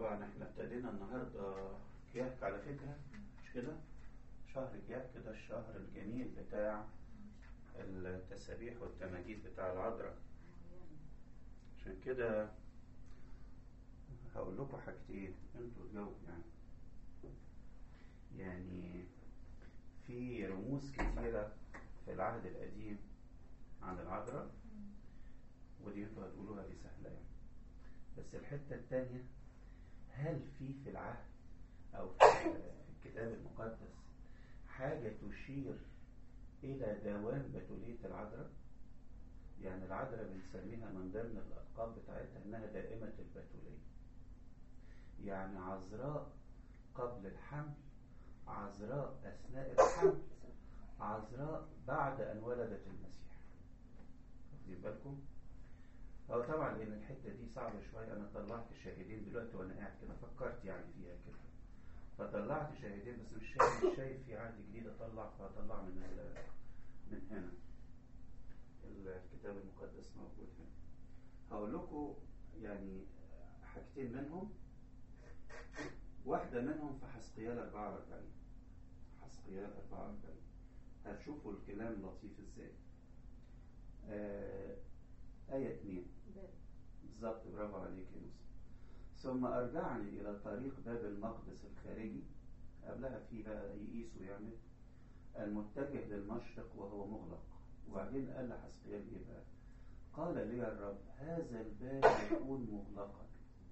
طبعا احنا ابتدينا النهارده كياك على فكرة مش كده شهر كياك كده الشهر الجميل بتاع التسابيح والتماجيد بتاع العذراء عشان كده هقول لكم حاجتين انتوا تجاوبوا يعني يعني في رموز كتيرة في العهد القديم عن العذراء ودي انتوا هتقولوها دي سهلة يعني بس الحتة التانية هل في في العهد أو في الكتاب المقدس حاجة تشير إلى دوام بتولية العذراء؟ يعني العذراء بنسميها من ضمن الألقاب بتاعتها إنها دائمة البتولية. يعني عذراء قبل الحمل، عذراء أثناء الحمل، عذراء بعد أن ولدت المسيح. واخدين بالكم؟ هو طبعا لان الحته دي صعبه شويه انا طلعت شاهدين دلوقتي وانا قاعد كده فكرت يعني فيها كده فطلعت شاهدين بس مش شايف مش شايف في عهد جديد اطلع فاطلع من من هنا الكتاب المقدس موجود هنا هقول لكم يعني حاجتين منهم واحدة منهم في حسقيال 44 حسقيال 44 هتشوفوا الكلام لطيف ازاي آه آية 2 بالظبط برافو عليك يا يوسف ثم أرجعني إلى طريق باب المقدس الخارجي قبلها في بقى يقيسوا يعمل المتجه للمشرق وهو مغلق وبعدين قال لحسقيال إيه بقى؟ قال لي الرب هذا الباب يكون مغلقا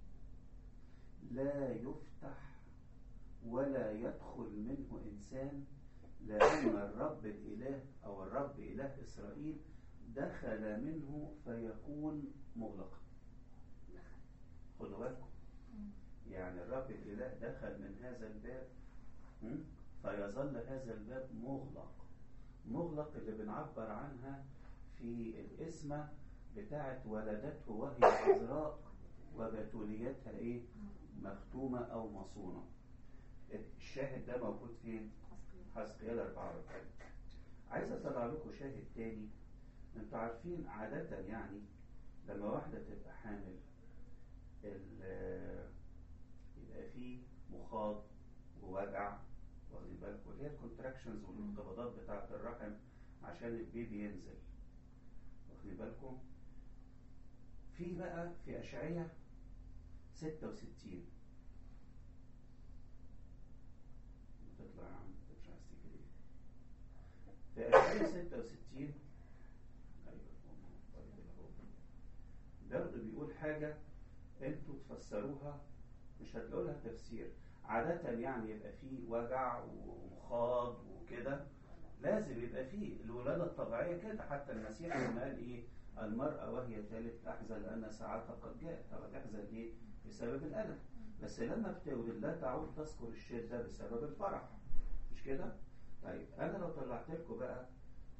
لا يفتح ولا يدخل منه إنسان لأن الرب الإله أو الرب إله إسرائيل دخل منه فيكون مغلقا خدوا بالكم يعني الرب الإله دخل من هذا الباب فيظل هذا الباب مغلق مغلق اللي بنعبر عنها في الاسمة بتاعت ولدته وهي عذراء وبتوليتها ايه مختومة او مصونة الشاهد ده موجود فين حسقيال 44 عايز اطلع لكم شاهد تاني انتوا عارفين عادة يعني لما واحدة تبقى حامل يبقى فيه مخاض ووجع واخدين بالكم اللي هي الكونتراكشنز والانقباضات بتاعة الرحم عشان البيبي ينزل واخدين بالكم في بقى في أشعية 66 تطلع يا عم انت مش عايز تيجي ليه في أشعية 66 برضه بيقول حاجة انتوا تفسروها مش هتلاقوا لها تفسير عادة يعني يبقى فيه وجع ومخاض وكده لازم يبقى فيه الولادة الطبيعية كده حتى المسيح لما قال ايه المرأة وهي تلد تحزن لأن ساعتها قد جاءت طب تحزن ليه؟ بسبب الألم بس لما بتولد لا تعود تذكر الشدة بسبب الفرح مش كده؟ طيب أنا لو طلعت لكم بقى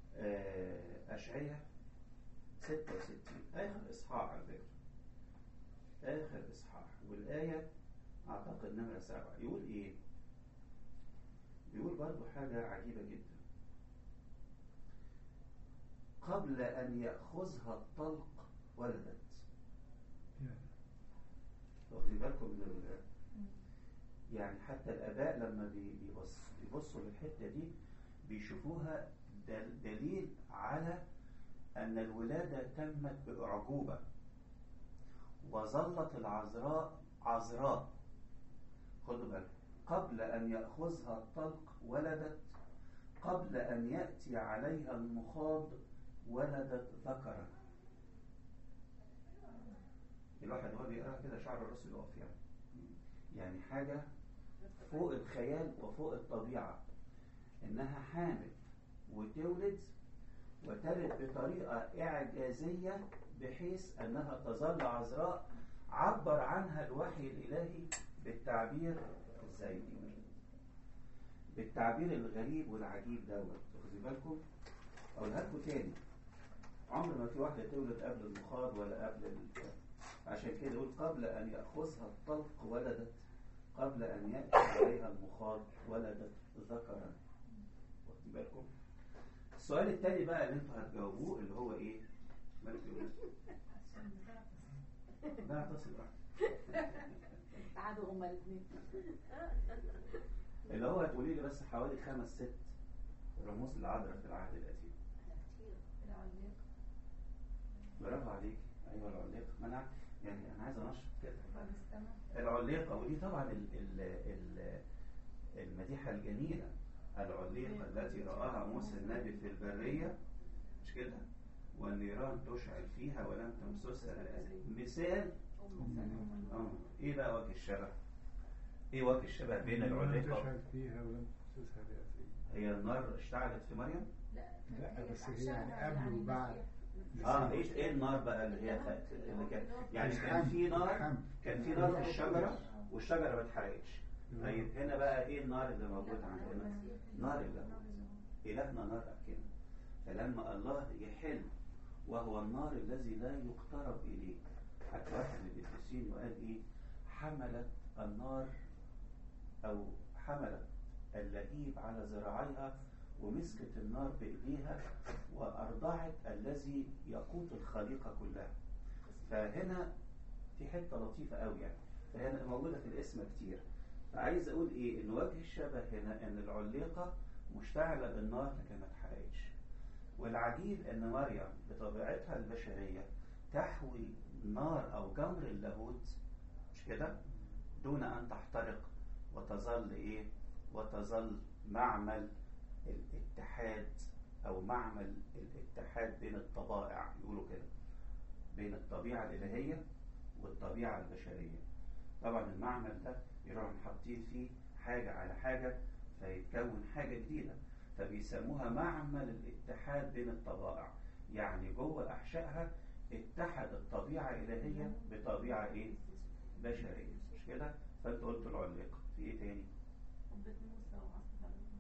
أشعية 66 آخر إصحاح على فكرة آخر إصحاح والآية أعتقد نمرة سبعة يقول إيه؟ بيقول برضو حاجة عجيبة جدا قبل أن يأخذها الطلق ولدت واخدين بالكم من ال يعني حتى الآباء لما بيبص بيبصوا للحتة دي بيشوفوها دليل على أن الولادة تمت بأعجوبة وظلت العذراء عذراء خدوا بالكم قبل أن يأخذها الطلق ولدت قبل أن يأتي عليها المخاض ولدت ذكرا الواحد هو بيقرأ كده شعر الراس يقف يعني يعني حاجة فوق الخيال وفوق الطبيعة إنها حامل وتولد وتلد بطريقة إعجازية بحيث أنها تظل عذراء عبر عنها الوحي الإلهي بالتعبير ازاي دي بالتعبير الغريب والعجيب دوت واخدين بالكم اقولها لكم تاني عمر ما في واحده تولد قبل المخاض ولا قبل ال... عشان كده يقول قبل ان ياخذها الطلق ولدت قبل ان ياتي عليها المخاض ولدت ذكرا واخدين بالكم السؤال التاني بقى اللي انتوا هتجاوبوه اللي هو ايه مالك يقول لا تصل تعادوا هما الاثنين اللي هو هتقولي لي بس حوالي خمس ست رموز العذراء في العهد القديم كتير برافو عليك ايوه العليقه ما انا يعني انا عايز انشط كده طب استنى العليقه ودي طبعا ال ال ال المديحه الجميله العليقه التي راها موسى النبي في البريه مش كده والنيران تشعل فيها ولم تمسسها بأذى. مثال اه ايه بقى وجه الشبه ايه وجه الشبه بين العليقه تشعل فيها ولم تمسسها بأسير هي النار اشتعلت في مريم لا لا، هي بس هي عشان يعني قبل وبعد. المسيح. اه ايش ايه النار بقى اللي هي خ- اللي كان يعني كان في نار كان في نار في الشجره والشجره ما اتحرقتش طيب هنا بقى ايه النار اللي موجود عندنا نار الله إلهنا نار أكلنا فلما الله يحل وهو النار الذي لا يقترب إليه حتى واحد من القديسين وقال إيه حملت النار أو حملت اللهيب على ذراعيها ومسكت النار بإيديها وأرضعت الذي يقوت الخليقة كلها فهنا في حتة لطيفة قوي يعني فهنا موجودة في الاسم كتير فعايز أقول إيه إن وجه الشبه هنا إن العليقة مشتعلة بالنار لكن ما اتحرقتش والعجيب إن مريم بطبيعتها البشرية تحوي نار أو جمر اللاهوت مش كده دون أن تحترق وتظل إيه وتظل معمل الاتحاد أو معمل الاتحاد بين الطبائع يقولوا كده بين الطبيعة الإلهية والطبيعة البشرية طبعا المعمل ده يروحوا حاطين فيه حاجة على حاجة فيتكون حاجة جديدة فبيسموها معمل الاتحاد بين الطبائع يعني جوه أحشائها اتحد الطبيعة الإلهية بطبيعة إيه؟ بشرية مش كده؟ فأنت قلت العليقة في إيه تاني؟ قبة موسى وعصا هارون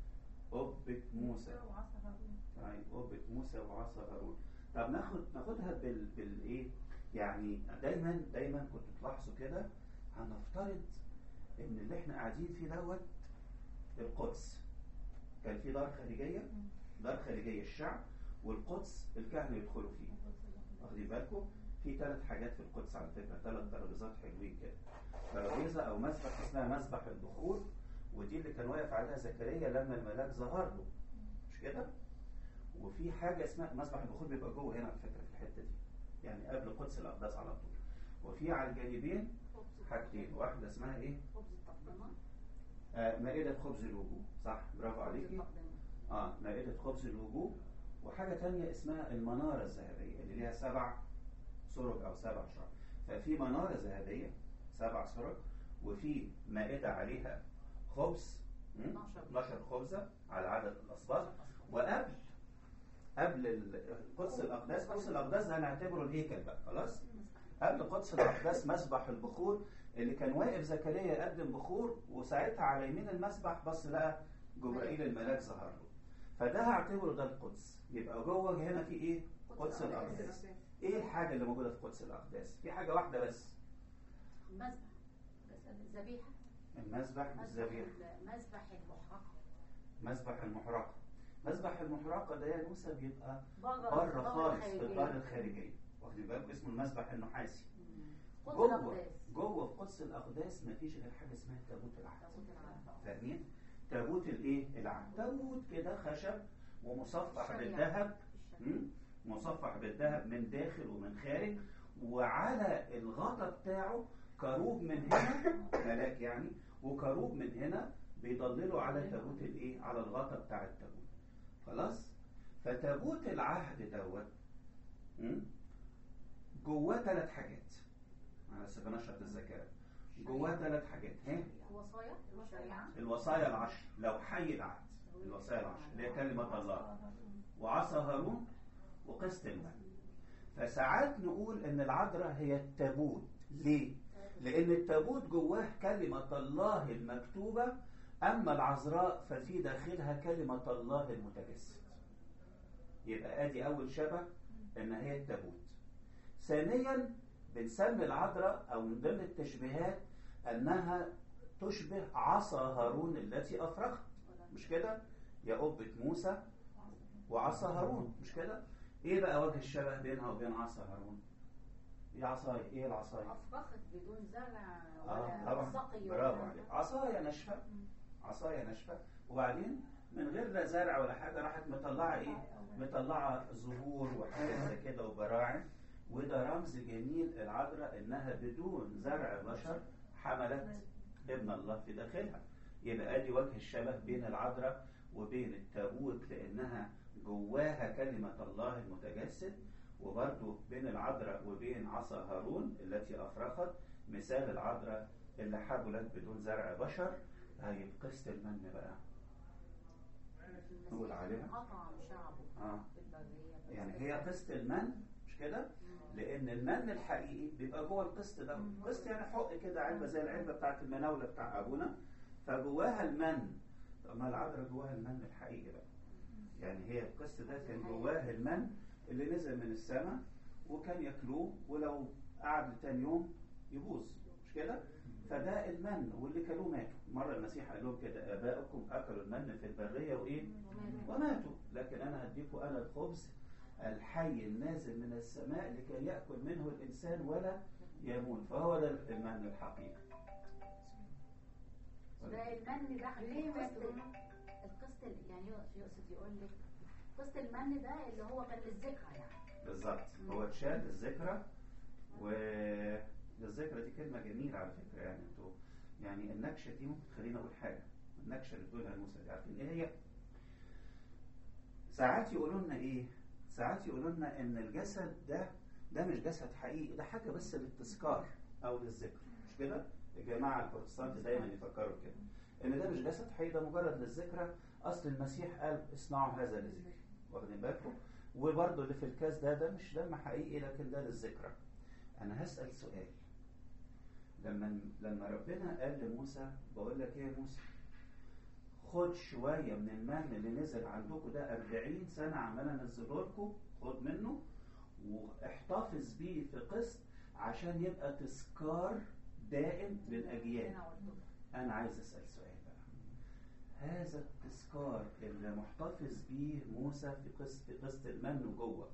قبة موسى وعصا هارون طيب قبة موسى وعصا هارون طب ناخد ناخدها بال بالايه يعني دايما دايما كنت تلاحظوا كده هنفترض ان اللي احنا قاعدين فيه دوت القدس كان في دار خارجيه دار خارجيه الشعب والقدس الكهنه يدخلوا فيه واخدين بالكم في ثلاث حاجات في القدس على فكره ثلاث ترابيزات حلوين كده ترابيزه او مسبح اسمها مسبح البخور ودي اللي كان واقف عليها زكريا لما الملاك ظهر له مش كده وفي حاجه اسمها مسبح البخور بيبقى جوه هنا على فكره في الحته دي يعني قبل قدس الاقداس على طول وفي على الجانبين حاجتين واحده اسمها ايه خبز التقدمة آه مائده خبز الوجوه صح برافو خبز عليكي التقدمة اه مائدة خبز الوجوه وحاجة تانية اسمها المنارة الذهبية اللي ليها سبع سرج أو سبع شعب ففي منارة ذهبية سبع سرج وفي مائدة عليها خبز م? 12. 12 خبزة على عدد الأصباط وقبل قبل ال- قدس الأقداس قدس الأقداس ده هنعتبره الهيكل بقى خلاص قبل قدس الأقداس مسبح البخور اللي كان واقف زكريا يقدم بخور وساعتها على يمين المسبح بص لقى جبرائيل الملاك ظهر له فده هعتبره ده القدس يبقى جوه هنا في ايه؟ قدس الأقداس ايه الحاجة اللي موجودة في قدس الأقداس؟ في حاجة واحدة بس مذبح ذبيحة المسبح والذبيحة مذبح المحرقة مسبح المحرقة مسبح المحرقة ده يا موسى بيبقى بره بره خالص في الخارجية. الدار الخارجية واخدين بالكم اسمه المسبح النحاسي مم. قدس جوه الأقداس جوه في قدس الأقداس مفيش غير حاجة اسمها تابوت العهد تابوت العهد. فاهمين؟ تابوت الايه؟ العهد تابوت كده خشب ومصفح الشريعة. بالذهب الشريعة. مم؟ مصفح بالذهب من داخل ومن خارج وعلى الغطا بتاعه كروب من هنا ملاك يعني وكروب من هنا بيضللوا على تابوت الايه على الغطا بتاع التابوت خلاص فتابوت العهد دوت مم؟ جواه ثلاث حاجات على سبيل نشرة الذكاء جواه ثلاث حاجات ها الوصايا الشريعة الوصايا العشر لو حي العهد الوصايا العشر اللي هي كلمة الله وعصا هارون وقسط الماء فساعات نقول ان العذراء هي التابوت ليه لان التابوت جواه كلمة الله المكتوبة اما العذراء ففي داخلها كلمة الله المتجسد يبقى ادي اول شبه ان هي التابوت ثانيا بنسمي العذراء او من ضمن التشبيهات انها تشبه عصا هارون التي افرخت مش كده يا قبة موسى وعصا هارون مش كده ايه بقى وجه الشبه بينها وبين عصا هارون دي عصايه ايه العصايه أفرخت بدون زرع اه ولا طبعا سقي برافو ولا عليك عصايه ناشفه عصايه ناشفه وبعدين من غير لا زرع ولا حاجه راحت مطلعه ايه مطلعه زهور وحاجات زي كده وبراعم وده رمز جميل العذراء انها بدون زرع بشر حملت ابن الله في داخلها يبقى ادي وجه الشبه بين العذراء وبين التابوت لانها جواها كلمه الله المتجسد وبرضه بين العذراء وبين عصا هارون التي افرخت مثال العذراء اللي حبلت بدون زرع بشر هي قسط المن بقى نقول عليها. قطع شعبه اه في البرية يعني هي قسط المن مش كده لان المن الحقيقي بيبقى جوه القسط ده قسط يعني حق كده علبه زي العلبه بتاعت المناوله بتاع ابونا فجواها المن طب ما العذراء جواها المن الحقيقي بقى يعني هي القسط ده كان جواه المن اللي نزل من السماء وكان ياكلوه ولو قعد لتاني يوم يبوظ مش كده فده المن واللي كلوه ماتوا مره المسيح قال لهم كده ابائكم اكلوا المن في البريه وايه وماتوا لكن انا هديكم انا الخبز الحي النازل من السماء لكي ياكل منه الانسان ولا يموت فهو ده المن الحقيقي ده المن ده ليه قسط القسط اللي- يعني يقصد يقول لك قسط المن ده اللي هو كان للذكرى يعني بالظبط هو اتشال الذكرى والذكرى دي كلمه جميله على فكره يعني انتوا يعني النكشه دي ممكن تخليني اقول حاجه النكشه اللي بتقولها موسى دي عارفين ايه هي؟ ساعات يقولوا لنا ايه؟ ساعات يقولوا لنا ان الجسد ده ده مش جسد حقيقي ده حاجه بس للتذكار او للذكر مش كده؟ الجماعه البروتستانت دايما يفكروا كده ان ده مش جسد حقيقي ده مجرد للذكرى اصل المسيح قال اصنعوا هذا لذكري واخدين بالكم؟ وبرضه اللي في الكاس ده ده مش دم حقيقي لكن ده للذكرى. انا هسال سؤال لما لما ربنا قال لموسى بقول لك ايه يا موسى خد شويه من المن اللي نزل عندكم ده 40 سنه عمال انزله لكم خد منه واحتفظ بيه في قسط عشان يبقى تذكار دائم للاجيال أنا قلت له. انا عايز اسال سؤال بقى هذا التذكار اللي محتفظ بيه موسى في قسط في قسط المن جوه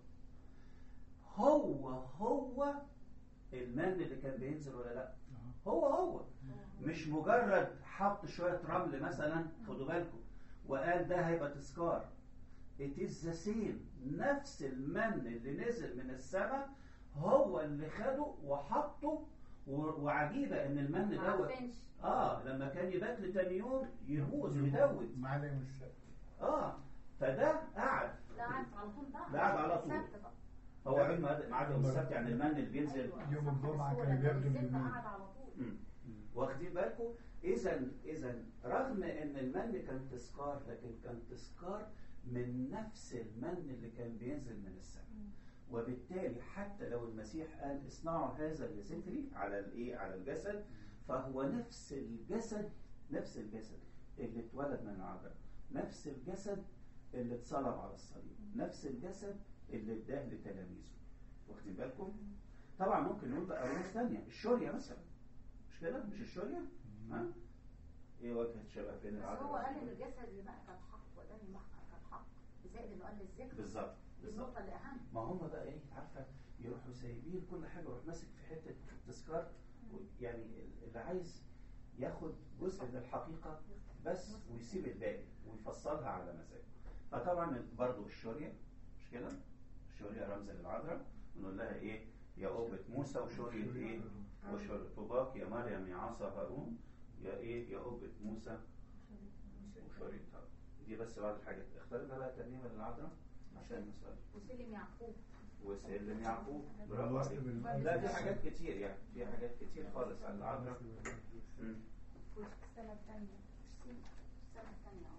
هو هو المن اللي كان بينزل ولا لا هو هو مش مجرد حط شويه رمل مثلا خدوا بالكم وقال ده هيبقى تذكار it is the same نفس المن اللي نزل من السماء هو اللي خده وحطه و- وعجيبه ان المن ما دوت عرفنش. اه لما كان يبات لتاني يوم يبوظ ويدود ما عليه من السبت اه فده قعد ده قعد على طول بقى ده قعد على طول. السبت بقى. هو علم ميعاد يوم السبت يعني المن اللي بينزل أيوة. يوم الجمعة هو كان لما بيبدو نزلت اليمين. قعد على طول مم. واخدين بالكم اذا اذا رغم ان المن كان تذكار لكن كان تذكار من نفس المن اللي كان بينزل من السماء وبالتالي حتى لو المسيح قال اصنعوا هذا لذكري على الايه على الجسد فهو نفس الجسد نفس الجسد اللي اتولد من العذراء نفس الجسد اللي اتصلب على الصليب نفس الجسد اللي اداه لتلاميذه واخدين بالكم طبعا ممكن نقول بقى رموز ثانيه الشوريه مثلا مش كده مش الشوريه ها ايه وجه الشبه بين بس العذراء هو قال ان والشورية؟ الجسد اللي بقى كان حق ودم محقق كان حق زائد انه قال للذكر بالظبط دي بالظبط النقطه اللي اهم ما هم بقى ايه عارفه يروحوا سايبين كل حاجه ويروح ماسك في حته التذكار و- يعني اللي عايز ياخد جزء من الحقيقه بس ويسيب الباقي ويفصلها على مزاجه فطبعا برضو الشوريه مش كده الشوريه رمز للعذراء ونقول لها ايه يا أوبة موسى وشورية ايه وشورية طوباك يا مريم يا عصا هارون يا ايه يا أوبة موسى وشورية هارون دي بس بعض الحاجات اختار لنا بقى ترنيمه للعذراء عشان المسألة وسلم يعقوب وسلم يعقوب برافو بالوصل عليك بالقلب. لا في حاجات كتير يعني في حاجات كتير خالص على العذراء مم. السنه الثانيه السنه الثانيه